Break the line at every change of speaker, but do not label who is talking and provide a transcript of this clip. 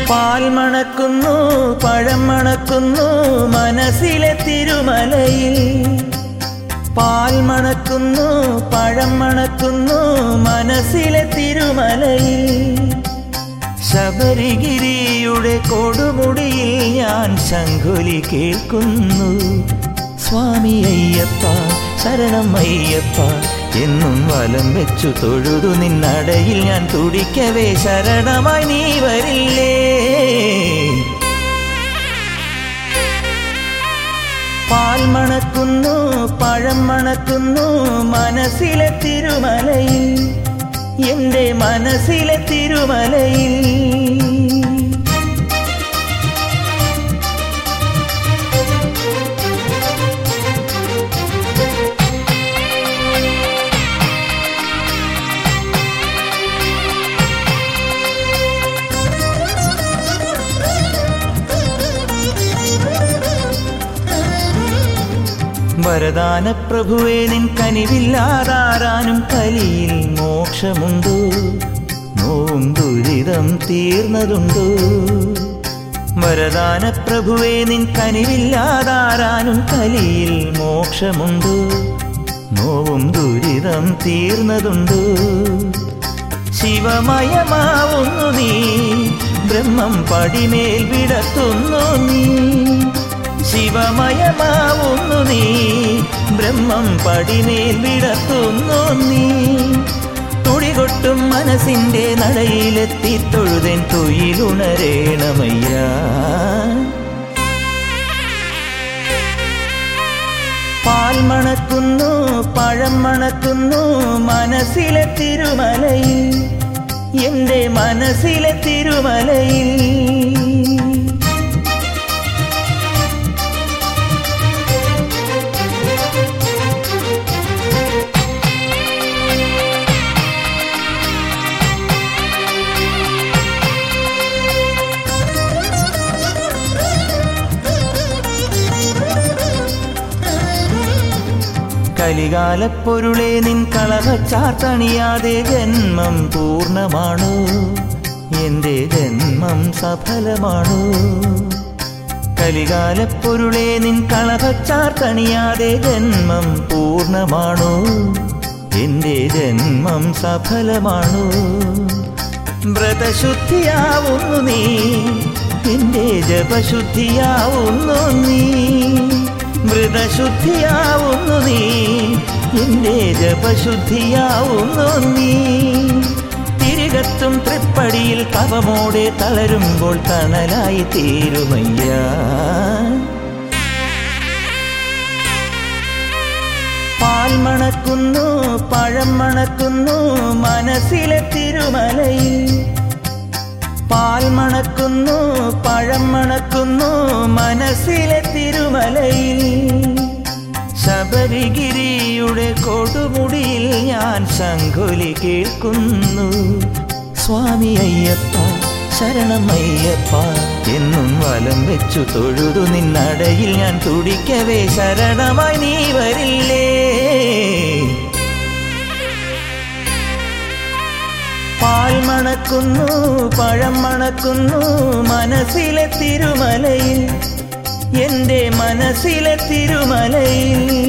പാൽ മണക്കുന്നു പഴം മണക്കുന്നു മനസ്സിലെ തിരുമലയിൽ പാൽ മണക്കുന്നു പഴം മണക്കുന്നു മനസ്സിലെ തിരുമലയിൽ ശബരിഗിരിയുടെ കൊടുമുടിയിൽ ഞാൻ ശങ്കുലി കേൾക്കുന്നു സ്വാമി അയ്യപ്പ ശരണം അയ്യപ്പ എന്നും വലം വെച്ചു തൊഴുതു നിന്നടയിൽ ഞാൻ തുടിക്കവേ ശരണമായി നീ വരില്ലേ പാൽ മണക്കുന്നു പഴം മണക്കുന്നു മനസ്സിലെ തിരുമലയിൽ എന്റെ മനസ്സിലെ തിരുമലയിൽ വരദാന പ്രഭുവേ നിൻ കനിവില്ലാതാരാനും കലിയിൽ മോക്ഷമുണ്ടോ നോവും ദുരിതം തീർന്നതുണ്ടോ വരദാന പ്രഭുവേ നിൻ കനിവില്ലാതാരാനും കലിയിൽ മോക്ഷമുണ്ടോ നോവും ദുരിതം തീർന്നതുണ്ടോ ശിവമയമാവുന്നു നീ ബ്രഹ്മം പടിമേൽ വിടത്തുന്നു നീ ശിവമയമാവുന്നു നീ ബ്രഹ്മം പടിമേൽ വിടത്തുന്നു നീ തുടികൊട്ടും മനസ്സിന്റെ നടയിലെത്തി തൊഴുതൻ തൊയിലുണരേണമയ്യ പാൽ മണക്കുന്നു പഴം മണക്കുന്നു മനസ്സിലെ തിരുമലയിൽ എന്റെ മനസ്സിലെ തിരുമലയിൽ കലികാലപ്പൊരുളെ നിൻ കളവച്ചാത്തണിയാതെ ജന്മം പൂർണ്ണമാണോ എന്റെ ജന്മം സഫലമാണോ കലികാലപ്പൊരുളെ നിൻ കളവച്ചാർത്തണിയാതെ ജന്മം പൂർണ്ണമാണോ എന്റെ ജന്മം സഫലമാണോ വ്രതശുദ്ധിയാവുന്നു നീ എന്റെ ജപശുദ്ധിയാവുന്നു നീ മൃതശുദ്ധിയാവുന്നു നീ എന്റെ ജപശുദ്ധിയാവുന്നു നീ തിരികത്തും തൃപ്പടിയിൽ കവമോടെ തളരുമ്പോൾ തണലായി തീരുമയ്യ പാൽ മണക്കുന്നു പഴം മണക്കുന്നു മനസ്സിലെ തിരുമലയിൽ പാൽ മണക്കുന്നു പഴം മണക്കുന്നു മനസ്സിലെ തിരുമലയിൽ ശബരിഗിരിയുടെ കൊടുമുടിയിൽ ഞാൻ ശങ്കുലി കേൾക്കുന്നു സ്വാമി അയ്യപ്പ ശരണം അയ്യപ്പ എന്നും വലം വെച്ചു തൊഴുതു നിന്നടയിൽ ഞാൻ തുടിക്കവേ ശരണമായി നീ വരില്ലേ പാൽ മണക്കുന്നു പഴം മണക്കുന്നു മനസ്സിലെ തിരുമലയിൽ എന്റെ മനസ്സിലെ തിരുമലയിൽ